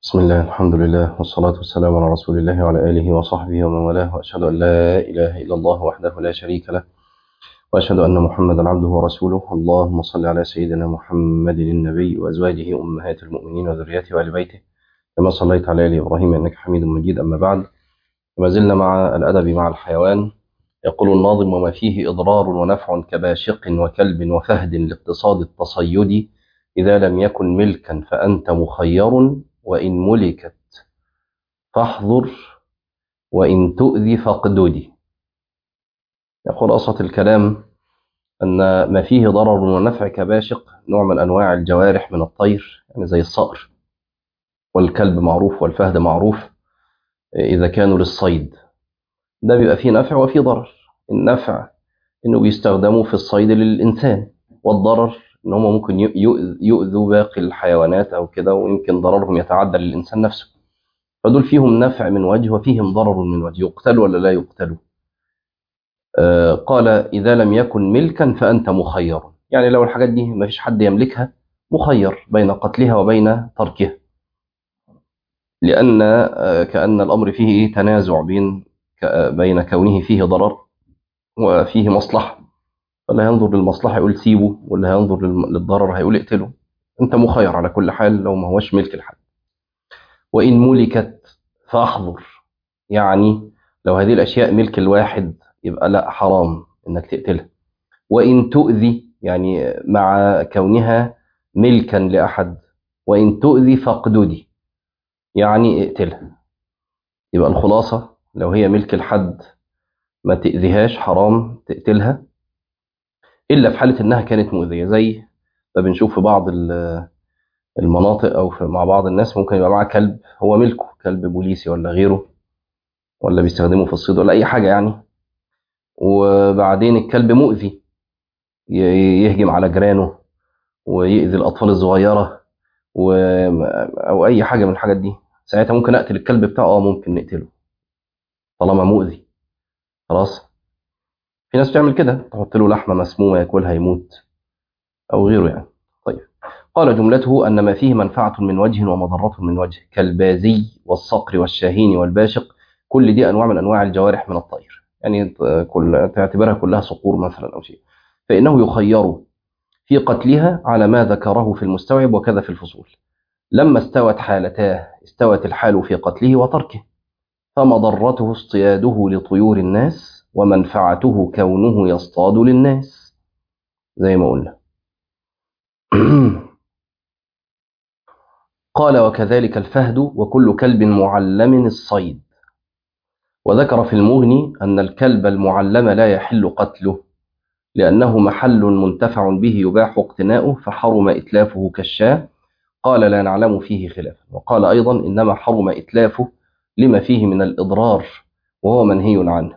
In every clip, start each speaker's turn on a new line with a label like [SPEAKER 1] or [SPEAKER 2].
[SPEAKER 1] بسم الله الحمد لله والصلاة والسلام على رسول الله وعلى آله وصحبه ومن والاه وأشهد أن لا إله إلا الله وحده لا شريك له وأشهد أن محمدا عبده ورسوله اللهم صل على سيدنا محمد النبي وأزواجه أمهات المؤمنين وذريته وآل بيته كما صليت على آل إبراهيم إنك حميد مجيد أما بعد وما زلنا مع الأدب مع الحيوان يقول الناظم وما فيه إضرار ونفع كباشق وكلب وفهد لاقتصاد التصيد إذا لم يكن ملكا فأنت مخير وإن ملكت فاحذر وإن تؤذي فاقددي يقول أصل الكلام أن ما فيه ضرر ونفع كباشق نوع من أنواع الجوارح من الطير يعني زي الصقر والكلب معروف والفهد معروف إذا كانوا للصيد ده بيبقى فيه نفع وفيه ضرر النفع إنه بيستخدموا في الصيد للإنسان والضرر إن هم ممكن يؤذوا باقي الحيوانات أو كده ويمكن ضررهم يتعدى للإنسان نفسه فدول فيهم نفع من وجه وفيهم ضرر من وجه يقتلوا ولا لا يقتلوا آه قال إذا لم يكن ملكا فأنت مخير يعني لو الحاجات دي ما فيش حد يملكها مخير بين قتلها وبين تركها لأن آه كأن الأمر فيه تنازع بين بين كونه فيه ضرر وفيه مصلحة فلا ينظر للمصلحة يقول سيبه ولا هينظر للضرر هيقول اقتله انت مخير على كل حال لو ما هوش ملك لحد وإن ملكت فاحذر يعني لو هذه الأشياء ملك الواحد يبقى لا حرام انك تقتلها وإن تؤذي يعني مع كونها ملكا لأحد وإن تؤذي فاقددي يعني اقتلها يبقى الخلاصة لو هي ملك الحد ما تأذيهاش حرام تقتلها إلا في حالة إنها كانت مؤذية زي ما بنشوف في بعض المناطق أو في مع بعض الناس ممكن يبقى معاه كلب هو ملكه كلب بوليسي ولا غيره ولا بيستخدمه في الصيد ولا أي حاجة يعني وبعدين الكلب مؤذي يهجم على جيرانه ويأذي الأطفال الصغيرة و... أو أي حاجة من الحاجات دي ساعتها ممكن أقتل الكلب بتاعه أه ممكن نقتله طالما مؤذي خلاص في ناس بتعمل كده تحط له لحمة مسمومة ياكلها يموت أو غيره يعني طيب قال جملته أن ما فيه منفعة من وجه ومضرة من وجه كالبازي والصقر والشاهين والباشق كل دي أنواع من أنواع الجوارح من الطير يعني كل تعتبرها كلها صقور مثلا أو شيء فإنه يخير في قتلها على ما ذكره في المستوعب وكذا في الفصول لما استوت حالتاه استوت الحال في قتله وتركه فمضرته اصطياده لطيور الناس ومنفعته كونه يصطاد للناس زي ما قلنا قال وكذلك الفهد وكل كلب معلم الصيد وذكر في المغني أن الكلب المعلم لا يحل قتله لأنه محل منتفع به يباح اقتناؤه فحرم إتلافه كالشاه قال لا نعلم فيه خلافا وقال أيضا إنما حرم إتلافه لما فيه من الإضرار وهو منهي عنه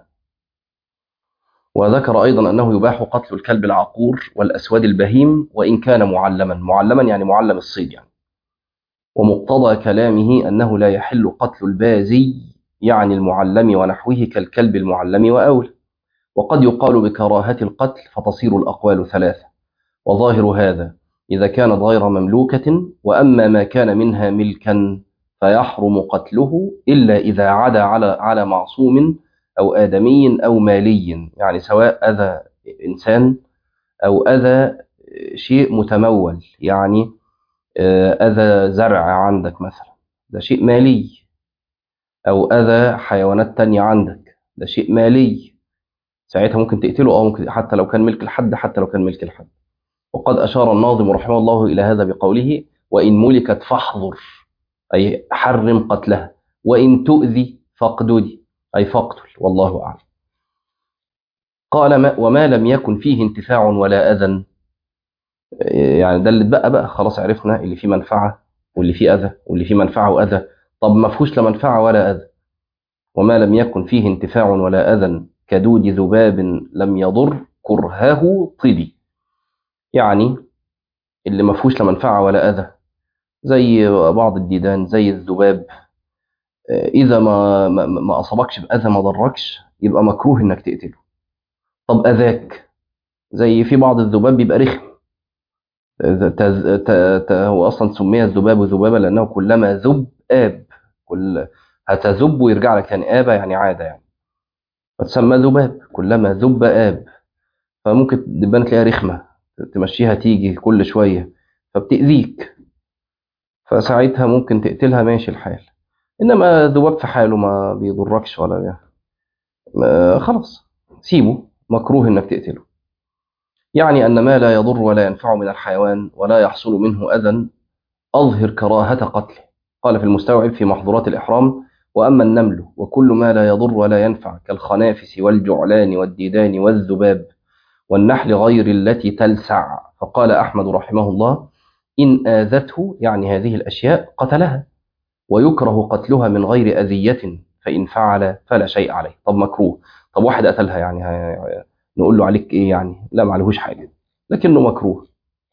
[SPEAKER 1] وذكر أيضا أنه يباح قتل الكلب العقور والأسود البهيم وإن كان معلما معلما يعني معلم الصيد يعني ومقتضى كلامه أنه لا يحل قتل البازي يعني المعلم ونحوه كالكلب المعلم وأول وقد يقال بكراهة القتل فتصير الأقوال ثلاثة وظاهر هذا إذا كانت غير مملوكة وأما ما كان منها ملكا فيحرم قتله إلا إذا عدا على على معصوم أو آدمي أو مالي يعني سواء أذى إنسان أو أذى شيء متمول يعني أذى زرع عندك مثلا ده شيء مالي أو أذى حيوانات تانية عندك ده شيء مالي ساعتها ممكن تقتله أو ممكن حتى لو كان ملك الحد حتى لو كان ملك الحد وقد أشار الناظم رحمه الله إلى هذا بقوله وإن ملكت فاحذر أي حرم قتلها وإن تؤذي فاقددي أي فاقتل والله أعلم قال ما وما لم يكن فيه انتفاع ولا أذى يعني ده اللي اتبقى بقى خلاص عرفنا اللي فيه منفعة واللي فيه أذى واللي فيه منفعة وأذى طب ما فيهوش لا منفعة ولا أذى وما لم يكن فيه انتفاع ولا أذى كدود ذباب لم يضر كرهه طبي يعني اللي ما فيهوش لا منفعة ولا أذى زي بعض الديدان زي الذباب إذا ما ما أصابكش بأذى ما ضركش يبقى مكروه إنك تقتله. طب أذاك زي في بعض الذباب بيبقى رخم. هو أصلا سمي الذباب ذبابا لأنه كلما ذب آب كل هتذب ويرجع لك يعني آبة يعني عادة يعني فتسمى ذباب كلما ذب آب فممكن دبانة تلاقيها رخمة تمشيها تيجي كل شوية فبتأذيك فساعتها ممكن تقتلها ماشي الحال إنما ذباب في حاله ما بيضركش ولا بيه. ما خلاص سيبه مكروه إنك تقتله يعني أن ما لا يضر ولا ينفع من الحيوان ولا يحصل منه أذى أظهر كراهة قتله قال في المستوعب في محظورات الإحرام وأما النمل وكل ما لا يضر ولا ينفع كالخنافس والجعلان والديدان والذباب والنحل غير التي تلسع فقال أحمد رحمه الله إن آذته يعني هذه الأشياء قتلها ويكره قتلها من غير أذية فإن فعل فلا شيء عليه طب مكروه طب واحد قتلها يعني ه- نقول له عليك إيه يعني لا معلهوش حاجة لكنه مكروه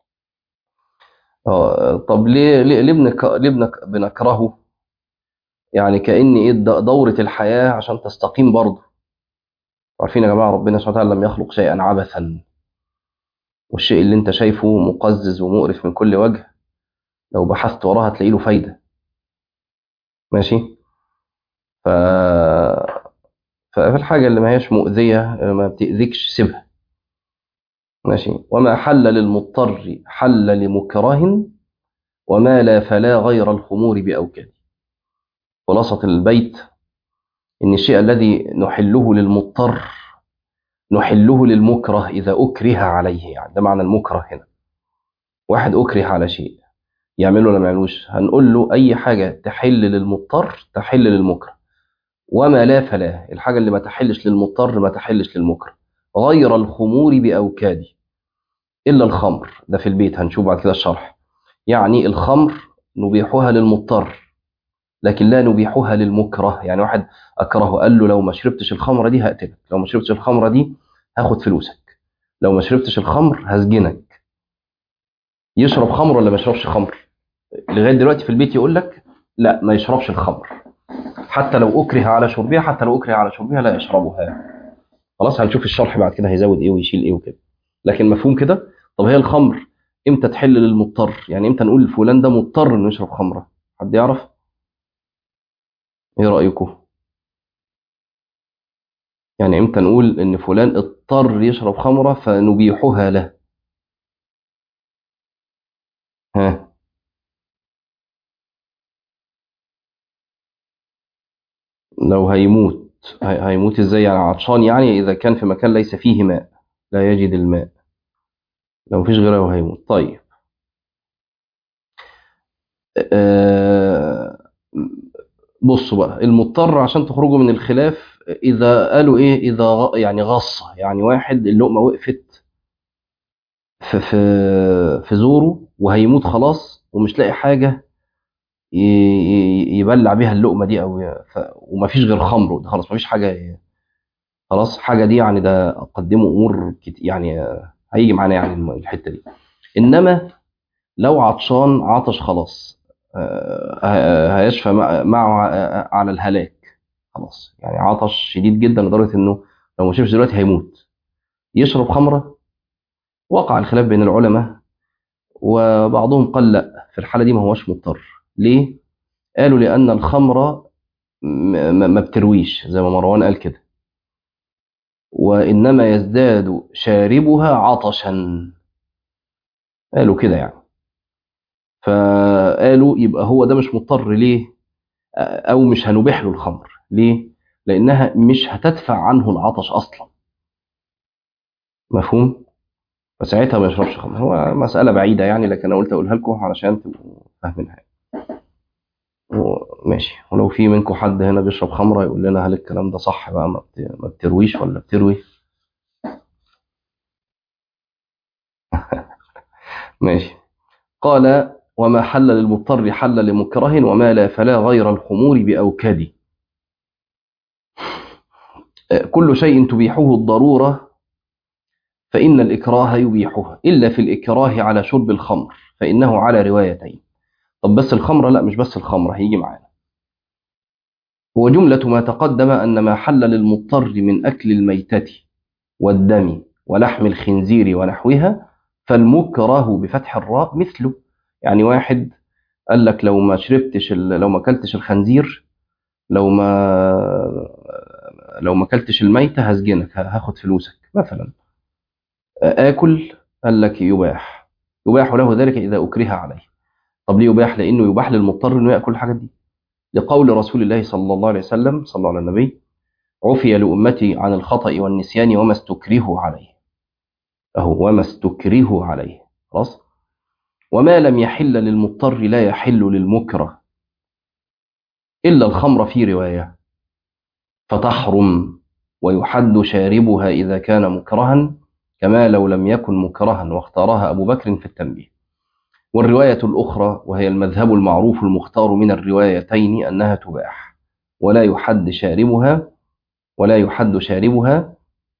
[SPEAKER 1] آه، طب ليه ليه ليه بنك- ليه بنك- بنكرهه يعني كأن إيه د- دورة الحياة عشان تستقيم برضه عارفين يا جماعة ربنا سبحانه وتعالى لم يخلق شيئا عبثا والشيء اللي انت شايفه مقزز ومقرف من كل وجه لو بحثت وراها هتلاقي له فايدة ماشي ف... فالحاجة اللي ما هيش مؤذية ما بتأذيكش سيبها ماشي وما حل للمضطر حل لمكره وما لا فلا غير الخمور بأوكاد خلاصة البيت إن الشيء الذي نحله للمضطر نحله للمكره إذا أكره عليه يعني ده معنى المكره هنا واحد أكره على شيء يعمله ولا ما يعملوش هنقول له أي حاجة تحل للمضطر تحل للمكره وما لا فلا الحاجة اللي ما تحلش للمضطر ما تحلش للمكره غير الخمور بأوكاد إلا الخمر ده في البيت هنشوف بعد كده الشرح يعني الخمر نبيحها للمضطر لكن لا نبيحها للمكره يعني واحد أكرهه قال له لو ما شربتش الخمرة دي هقتلك لو ما شربتش الخمرة دي هاخد فلوسك لو ما شربتش الخمر هسجنك يشرب خمر ولا ما يشربش خمر لغايه دلوقتي في البيت يقول لك لا ما يشربش الخمر حتى لو اكره على شربها حتى لو اكره على شربها لا يشربها خلاص هنشوف الشرح بعد كده هيزود ايه ويشيل ايه وكده لكن مفهوم كده طب هي الخمر امتى تحل للمضطر يعني امتى نقول فلان ده مضطر انه يشرب خمره حد يعرف ايه رايكم يعني امتى نقول ان فلان اضطر يشرب خمره فنبيحها له ها لو هيموت هي- هيموت ازاي يعني عطشان يعني اذا كان في مكان ليس فيه ماء لا يجد الماء لو مفيش غيره هيموت طيب آه، بصوا بقى المضطر عشان تخرجوا من الخلاف اذا قالوا ايه اذا غ- يعني غصه يعني واحد اللقمه وقفت في في في زوره وهيموت خلاص ومش لاقي حاجه ي- ي- يبلع بيها اللقمه دي او ي- ف- ومفيش غير خمر ده خلاص مفيش حاجه ي- خلاص حاجه دي يعني ده قدموا امور كت- يعني آه، هيجي معانا يعني الم- الحته دي انما لو عطشان عطش خلاص آه، ه- هيشفى مع- معه آه، على الهلاك خلاص يعني عطش شديد جدا لدرجه انه لو ما شربش دلوقتي هيموت يشرب خمره وقع الخلاف بين العلماء وبعضهم قال لا في الحاله دي ما هوش مضطر ليه قالوا لان الخمره م- م- ما بترويش زي ما مروان قال كده وانما يزداد شاربها عطشا قالوا كده يعني فقالوا يبقى هو ده مش مضطر ليه او مش هنبيح له الخمر ليه لانها مش هتدفع عنه العطش اصلا مفهوم فساعتها ما يشربش خمر هو مساله بعيده يعني لكن انا قلت اقولها لكم علشان تبقوا فاهمينها و- ماشي ولو في منكم حد هنا بيشرب خمره يقول لنا هل الكلام ده صح بقى ما بت- ما بترويش ولا بتروي ماشي قال وما حل للمضطر حل لمكره وما لا فلا غير الخمور بأوكاد كل شيء تبيحه الضرورة فإن الإكراه يبيحها إلا في الإكراه على شرب الخمر فإنه على روايتين طب بس الخمرة لا مش بس الخمرة هيجي معانا وجملة ما تقدم أن ما حل للمضطر من أكل الميتة والدم ولحم الخنزير ونحوها فالمكره بفتح الراء مثله يعني واحد قال لك لو ما شربتش ال- لو ما اكلتش الخنزير لو ما لو ما اكلتش الميتة هسجنك ه- هاخد فلوسك مثلا آكل قال لك يباح يباح له ذلك إذا أكره عليه طب ليه يباح لأنه يباح للمضطر إنه يأكل الحاجات دي لقول رسول الله صلى الله عليه وسلم صلى الله على النبي عفي لأمتي عن الخطأ والنسيان وما استكرهوا عليه أهو وما استكرهوا عليه خلاص وما لم يحل للمضطر لا يحل للمكره إلا الخمر في رواية فتحرم ويحد شاربها إذا كان مكرها كما لو لم يكن مكرها واختارها أبو بكر في التنبيه والرواية الأخرى وهي المذهب المعروف المختار من الروايتين أنها تباح ولا يحد شاربها ولا يحد شاربها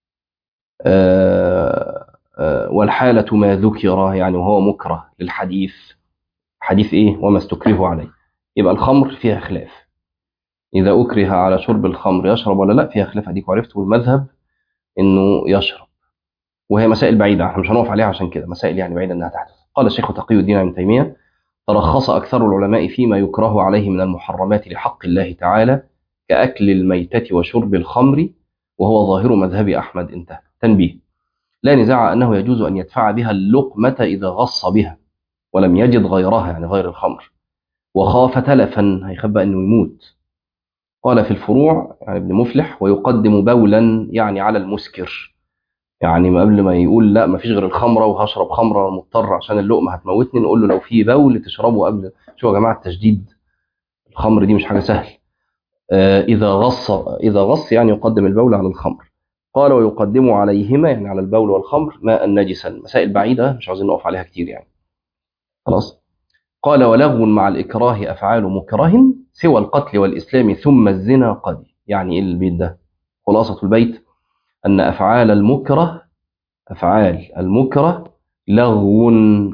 [SPEAKER 1] آه، آه، والحالة ما ذكر يعني وهو مكره للحديث حديث إيه وما استكره عليه يبقى الخمر فيها خلاف إذا أكره على شرب الخمر يشرب ولا لا فيها خلاف أديك عرفت والمذهب إنه يشرب وهي مسائل بعيدة احنا مش هنقف عليها عشان كده مسائل يعني بعيدة إنها تحدث قال الشيخ تقي الدين ابن تيمية ترخص أكثر العلماء فيما يكره عليه من المحرمات لحق الله تعالى كأكل الميتة وشرب الخمر وهو ظاهر مذهب أحمد انتهى تنبيه لا نزاع أنه يجوز أن يدفع بها اللقمة إذا غص بها ولم يجد غيرها يعني غير الخمر وخاف تلفا هيخاف بقى أنه يموت قال في الفروع يعني ابن مفلح ويقدم بولا يعني على المسكر يعني ما قبل ما يقول لا ما فيش غير الخمره وهشرب خمره مضطر عشان اللقمه هتموتني نقول له لو في بول تشربه قبل شوفوا يا جماعه التشديد الخمر دي مش حاجه سهل آه اذا غص اذا غص يعني يقدم البول على الخمر قال ويقدم عليهما يعني على البول والخمر ماء نجسا مسائل بعيده مش عاوزين نقف عليها كتير يعني خلاص قال ولغو مع الإكراه أفعال مكره سوى القتل والإسلام ثم الزنا قد يعني إيه البيت ده خلاصة البيت أن أفعال المكره أفعال المكره لغو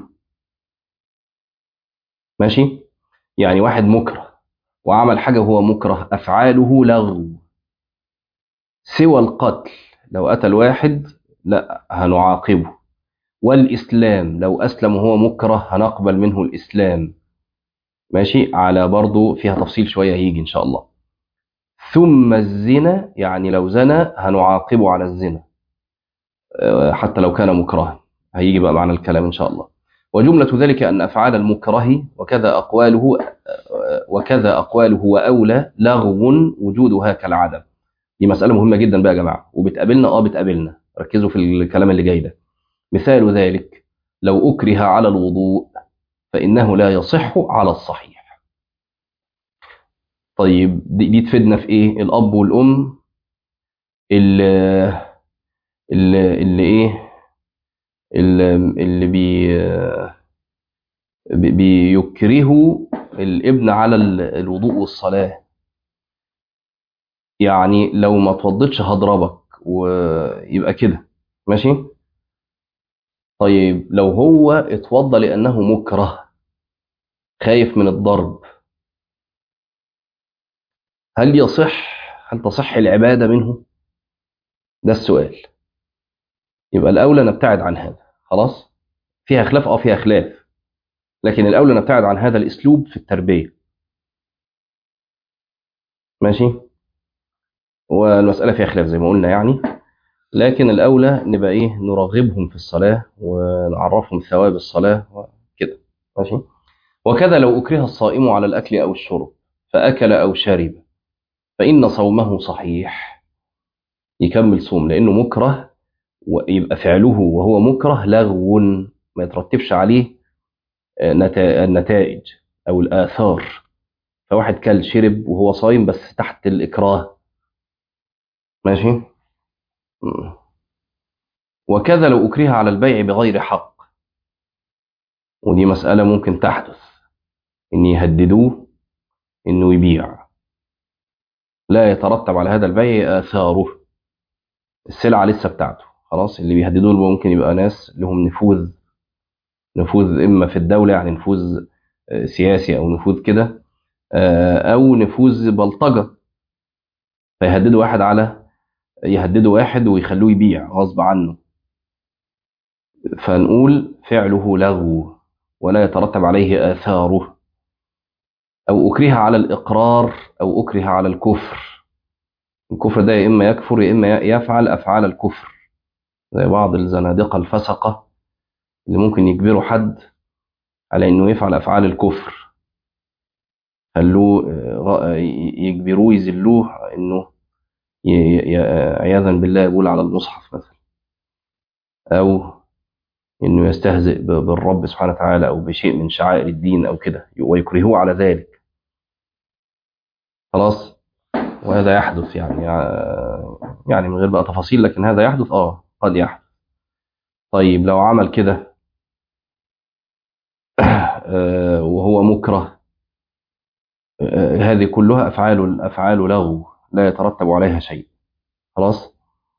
[SPEAKER 1] ماشي يعني واحد مكره وعمل حاجة وهو مكره أفعاله لغو سوى القتل لو قتل واحد لا هنعاقبه والإسلام لو أسلم وهو مكره هنقبل منه الإسلام ماشي على برضو فيها تفصيل شوية هيجي إن شاء الله ثم الزنا يعني لو زنى هنعاقبه على الزنا أه، حتى لو كان مكرها هيجي بقى معنا الكلام إن شاء الله وجملة ذلك أن أفعال المكره وكذا أقواله أه، وكذا أقواله وأولى لغو وجودها كالعدم دي مسألة مهمة جدا بقى يا جماعة وبتقابلنا اه بتقابلنا ركزوا في الكلام اللي جاي ده مثال ذلك لو أكره على الوضوء فإنه لا يصح على الصحيح طيب دي, دي تفيدنا في إيه الأب والأم اللي, اللي, اللي إيه اللي, اللي بي بي- بيكرهوا الابن على ال- الوضوء والصلاة يعني لو ما توضتش هضربك ويبقى كده ماشي طيب لو هو اتوضى لأنه مكره خايف من الضرب هل يصح هل تصح العبادة منه ده السؤال يبقى الأولى نبتعد عن هذا خلاص فيها خلاف اه فيها خلاف لكن الأولى نبتعد عن هذا الأسلوب في التربية ماشي والمسألة فيها خلاف زي ما قلنا يعني لكن الأولى نبقى إيه نرغبهم في الصلاة ونعرفهم ثواب الصلاة وكده ماشي وكذا لو أكره الصائم على الأكل أو الشرب فأكل أو شرب فإن صومه صحيح يكمل صوم لأنه مكره ويبقى فعله وهو مكره لغو ما يترتبش عليه آه، نتا- النتائج أو الآثار فواحد كل شرب وهو صايم بس تحت الإكراه ماشي م. وكذا لو أكره على البيع بغير حق ودي مسألة ممكن تحدث إن يهددوه إنه يبيع لا يترتب على هذا البيع آثاره السلعة لسه بتاعته خلاص اللي بيهددوه ممكن يبقى ناس لهم نفوذ نفوذ إما في الدولة يعني نفوذ آه، سياسي أو نفوذ كده آه، أو نفوذ بلطجة فيهددوا واحد على يهددوا واحد ويخلوه يبيع غصب عنه فنقول فعله لغو ولا يترتب عليه آثاره أو أكره على الإقرار أو أكره على الكفر الكفر ده يا إما يكفر يا إما يفعل أفعال الكفر زي بعض الزنادقة الفسقة اللي ممكن يجبروا حد على إنه يفعل أفعال الكفر خلوه يجبروه يذلوه إنه عياذا بالله يقول على المصحف مثلا أو إنه يستهزئ بالرب سبحانه وتعالى أو بشيء من شعائر الدين أو كده ويكرهوه على ذلك خلاص وهذا يحدث يعني يعني من غير بقى تفاصيل لكن هذا يحدث اه قد يحدث طيب لو عمل كده وهو مكره هذه كلها افعال افعال لغو لا يترتب عليها شيء خلاص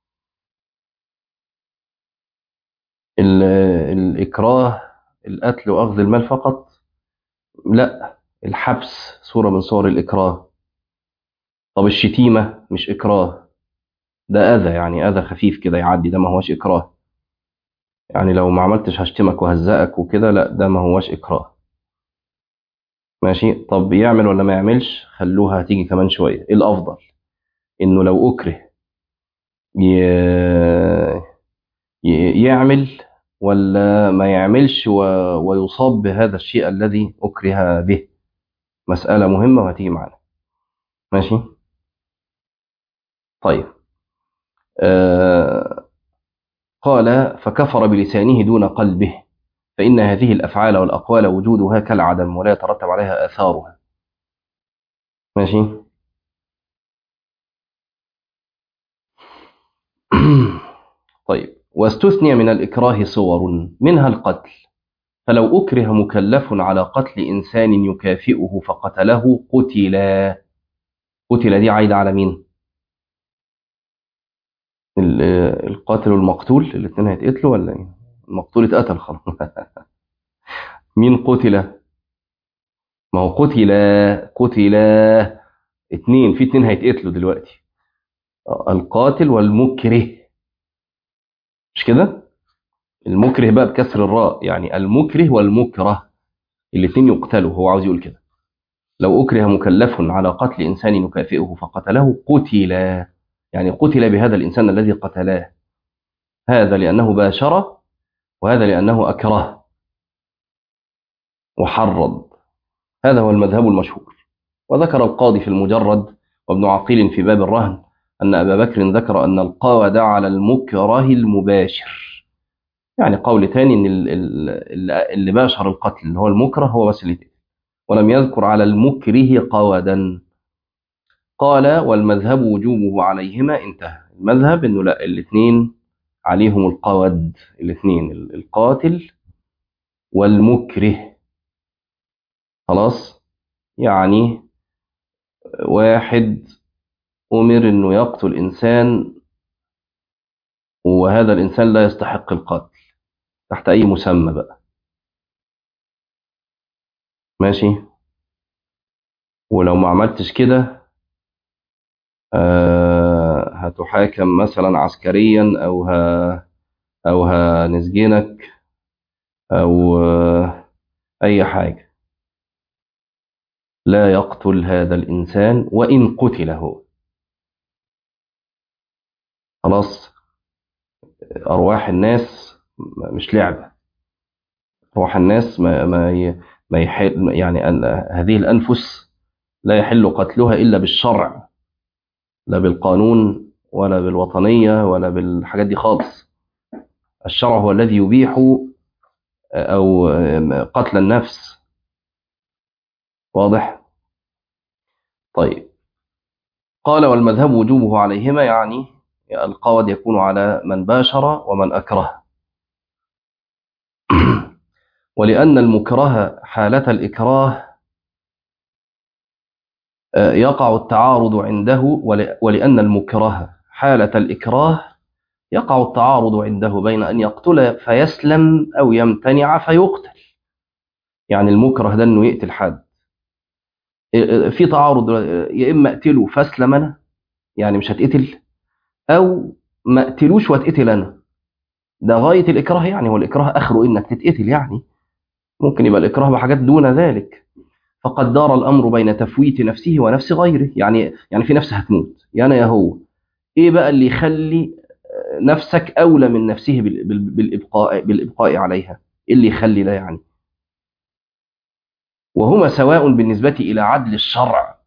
[SPEAKER 1] الإكراه القتل وأخذ المال فقط لا الحبس صورة من صور الإكراه طب الشتيمة مش إكراه ده أذى يعني أذى خفيف كده يعدي ده ما هوش إكراه يعني لو ما عملتش هشتمك وهزقك وكده لا ده ما هوش إكراه ماشي طب يعمل ولا ما يعملش خلوها هتيجي كمان شوية إيه الأفضل إنه لو أكره ي... ي... يعمل ولا ما يعملش و... ويصاب بهذا الشيء الذي أكره به مسألة مهمة وهتيجي معنا ماشي طيب آه قال فكفر بلسانه دون قلبه فإن هذه الأفعال والأقوال وجودها كالعدم ولا يترتب عليها آثارها ماشي طيب واستثني من الإكراه صور منها القتل فلو أكره مكلف على قتل إنسان يكافئه فقتله قتلا قتل دي عايدة على مين القاتل والمقتول الاثنين هيتقتلوا ولا ايه المقتول اتقتل خلاص مين قتل ما هو قتل قتل اتنين في اتنين هيتقتلوا دلوقتي القاتل والمكره مش كده المكره بقى بكسر الراء يعني المكره والمكره الاثنين يقتلوا هو عاوز يقول كده لو أكره مكلف على قتل إنسان يكافئه فقتله قتل يعني قتل بهذا الإنسان الذي قتلاه هذا لأنه باشر وهذا لأنه أكره وحرض هذا هو المذهب المشهور وذكر القاضي في المجرد وابن عقيل في باب الرهن أن أبا بكر ذكر أن القاود على المكره المباشر يعني قول تاني أن اللي باشر القتل اللي هو المكره هو بس اللي ولم يذكر على المكره قودا قال والمذهب وجوبه عليهما انتهى المذهب انه لا الاثنين عليهم القود الاثنين القاتل والمكره خلاص يعني واحد أمر أنه يقتل إنسان وهذا الإنسان لا يستحق القتل تحت أي مسمى بقى ماشي ولو ما عملتش كده آه هتحاكم مثلا عسكريا أو ها أو هنسجنك أو آه أي حاجة لا يقتل هذا الإنسان وإن قتل هو خلاص أرواح الناس مش لعبة أرواح الناس ما ما ما يحل يعني هذه الأنفس لا يحل قتلها إلا بالشرع لا بالقانون ولا بالوطنية ولا بالحاجات دي خالص الشرع هو الذي يبيح أو قتل النفس واضح طيب قال والمذهب وجوبه عليهما يعني القود يكون على من باشر ومن أكره ولأن المكره حالة الإكراه يقع التعارض عنده ولأن المكره حالة الإكراه يقع التعارض عنده بين أن يقتل فيسلم أو يمتنع فيقتل يعني المكره ده أنه يقتل حد في تعارض يا إما أقتله فاسلم أنا يعني مش هتقتل أو ما أقتلوش واتقتل أنا ده غاية الإكراه يعني والإكراه آخره إنك تتقتل يعني ممكن يبقى الإكراه بحاجات دون ذلك فقد دار الأمر بين تفويت نفسه ونفس غيره يعني يعني في نفس هتموت يا أنا يا هو إيه بقى اللي يخلي نفسك أولى من نفسه بال- بال- بالإبقاء بالإبقاء عليها إيه اللي يخلي ده يعني وهما سواء بالنسبة إلى عدل الشرع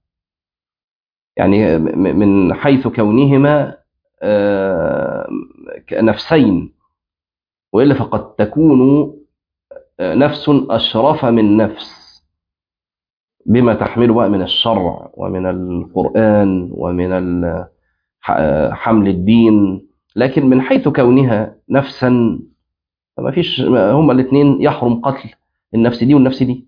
[SPEAKER 1] يعني م- من حيث كونهما آه، نفسين وإلا فقد تكون آه، نفس أشرف من نفس بما تحمله بقى من الشرع ومن القرآن ومن ال- ح- حمل الدين لكن من حيث كونها نفسا فما فيش هما الاثنين يحرم قتل النفس دي والنفس دي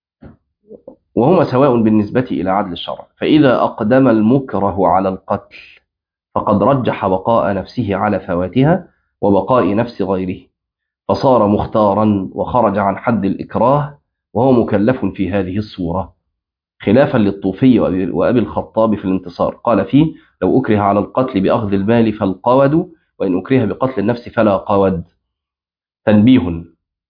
[SPEAKER 1] وهما سواء بالنسبة إلى عدل الشرع فإذا أقدم المكره على القتل فقد رجح بقاء نفسه على فواتها وبقاء نفس غيره فصار مختارا وخرج عن حد الإكراه وهو مكلف في هذه الصورة خلافا للطوفي وأبي وأبي الخطاب في الانتصار قال فيه لو أكره على القتل بأخذ المال فالقود وإن أكره بقتل النفس فلا قود تنبيه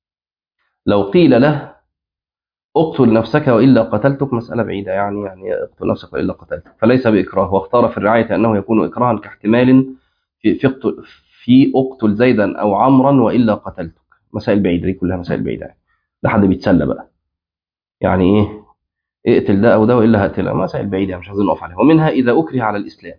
[SPEAKER 1] لو قيل له اقتل نفسك وإلا قتلتك مسألة بعيدة يعني يعني اقتل نفسك وإلا قتلتك فليس بإكراه واختار في الرعاية أنه يكون إكراها كاحتمال في في اقتل, في اقتل زيدا أو عمرا وإلا قتلتك مسائل بعيدة دي كلها مسائل بعيدة يعني. ده حد بيتسلى بقى يعني إيه اقتل ده أو ده وإلا هقتلها مسائل بعيدة يعني مش عايزين نقف عليها ومنها إذا أكره على الإسلام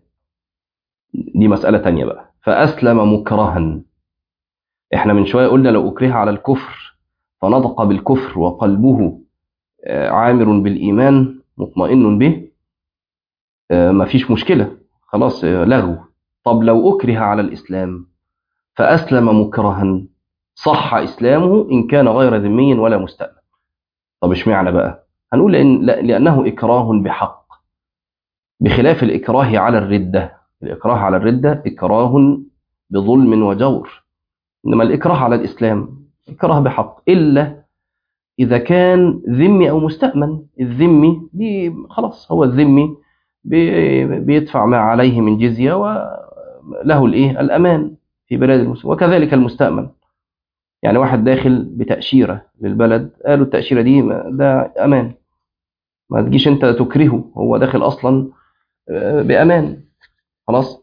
[SPEAKER 1] دي مسألة تانية بقى فأسلم مكرها إحنا من شوية قلنا لو أكره على الكفر فنطق بالكفر وقلبه آه، عامر بالإيمان مطمئن به آه، مفيش مشكلة خلاص آه، لغو طب لو أكره على الإسلام فأسلم مكرها صح إسلامه إن كان غير ذمي ولا مستأمن طب اشمعنى بقى هنقول لأن لا- لأنه إكراه بحق بخلاف الإكراه على الردة الإكراه على الردة إكراه بظلم وجور إنما الإكراه على الإسلام إكراه بحق إلا إذا كان ذمي أو مستأمن الذمي بي خلاص هو الذمي بي بيدفع ما عليه من جزية وله الإيه الأمان في بلاد المسلمين وكذلك المستأمن يعني واحد داخل بتأشيرة للبلد قالوا التأشيرة دي ما- ده أمان ما تجيش أنت تكرهه هو داخل أصلا آه، بأمان خلاص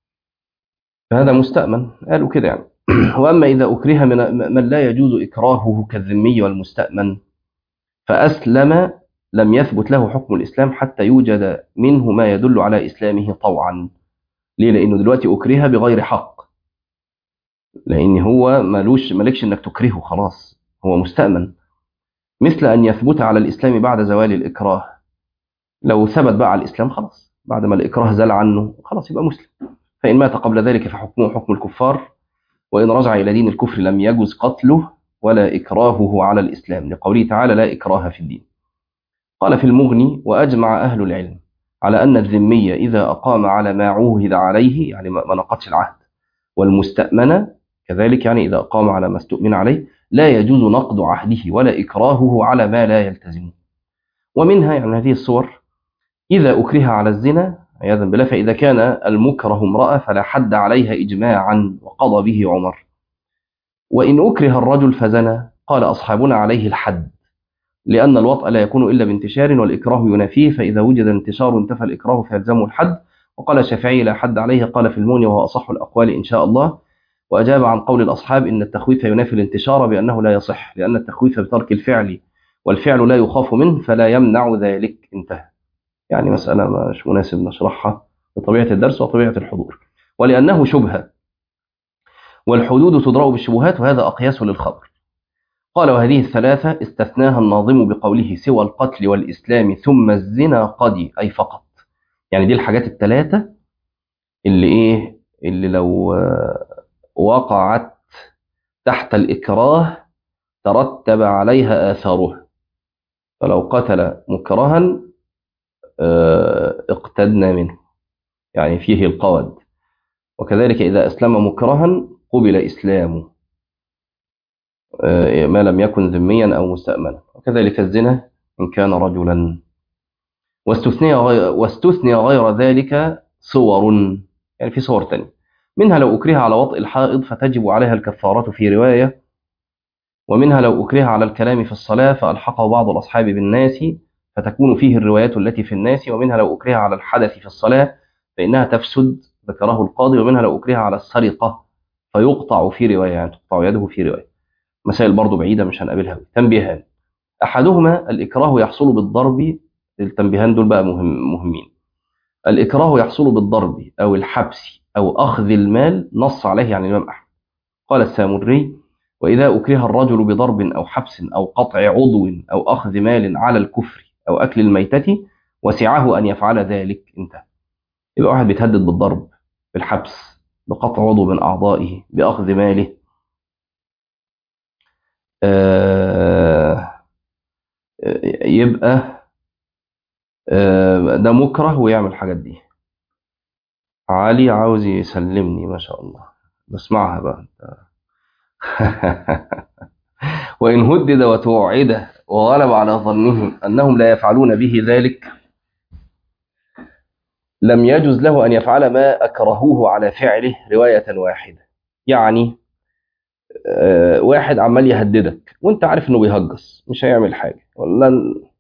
[SPEAKER 1] فهذا مستأمن قالوا كده يعني وأما إذا أكره من من لا يجوز إكراهه كالذمي والمستأمن فأسلم لم يثبت له حكم الإسلام حتى يوجد منه ما يدل على إسلامه طوعا ليه؟ لأنه دلوقتي أكره بغير حق لأن هو ملوش مالكش إنك تكرهه خلاص هو مستأمن مثل أن يثبت على الإسلام بعد زوال الإكراه لو ثبت بقى على الإسلام خلاص بعد ما الإكراه زال عنه خلاص يبقى مسلم فإن مات قبل ذلك فحكمه حكم الكفار وإن رجع إلى دين الكفر لم يجوز قتله ولا إكراهه على الإسلام لقوله تعالى لا إكراه في الدين قال في المغني وأجمع أهل العلم على أن الذمي إذا أقام على ما عوهد عليه يعني ما ما نقضش العهد والمستأمن كذلك يعني إذا أقام على ما استؤمن عليه لا يجوز نقض عهده ولا إكراهه على ما لا يلتزمه ومنها يعني هذه الصور إذا أكره على الزنا عياذا بالله فإذا كان المكره امرأة فلا حد عليها إجماعا وقضى به عمر وإن أكره الرجل فزنى قال أصحابنا عليه الحد لأن الوطأ لا يكون إلا بانتشار والإكراه ينافيه فإذا وجد الانتشار انتفى الإكراه فيلزمه الحد وقال الشافعي لا حد عليه قال في الموني وهو أصح الأقوال إن شاء الله وأجاب عن قول الأصحاب إن التخويف ينافي الانتشار بأنه لا يصح لأن التخويف بترك الفعل والفعل لا يخاف منه فلا يمنع ذلك انتهى يعني مسألة مش مناسب نشرحها بطبيعة الدرس وطبيعة الحضور ولأنه شبهة والحدود تدرأ بالشبهات وهذا أقياس للخبر قال وهذه الثلاثة استثناها الناظم بقوله سوى القتل والإسلام ثم الزنا قدي أي فقط يعني دي الحاجات الثلاثة اللي إيه اللي لو آه، وقعت تحت الإكراه ترتب عليها آثاره فلو قتل مكرها آه، اقتدنا منه يعني فيه القود وكذلك إذا أسلم مكرها قبل إسلامه آه، ما لم يكن ذميا أو مستأمنا وكذلك الزنا إن كان رجلا واستثني غير, واستثني غير ذلك صور يعني في صور تانية منها لو أكره على وطء الحائض فتجب عليها الكفارة في رواية ومنها لو أكره على الكلام في الصلاة فألحقه بعض الأصحاب بالناس فتكون فيه الروايات التي في الناس ومنها لو أكره على الحدث في الصلاة فإنها تفسد ذكره القاضي ومنها لو أكره على السرقة فيقطع في رواية يعني تقطع يده في رواية مسائل برضو بعيدة مش هنقابلها تنبيهان أحدهما الإكراه يحصل بالضرب التنبيهان دول بقى مهم مهمين الإكراه يحصل بالضرب أو الحبس أو أخذ المال نص عليه عن الإمام أحمد قال السامري وإذا أكره الرجل بضرب أو حبس أو قطع عضو أو أخذ مال على الكفر أو أكل الميتة وسعه أن يفعل ذلك انتهى يبقى واحد بيتهدد بالضرب بالحبس بقطع عضو من أعضائه بأخذ ماله آه يبقى آه ده مكره ويعمل الحاجات دي علي عاوز يسلمني ما شاء الله بسمعها بقى وإن هدد وتوعد وغلب على ظنهم أنهم لا يفعلون به ذلك لم يجز له أن يفعل ما أكرهوه على فعله رواية واحدة يعني آه واحد عمال يهددك وانت عارف انه بيهجص مش هيعمل حاجة ولا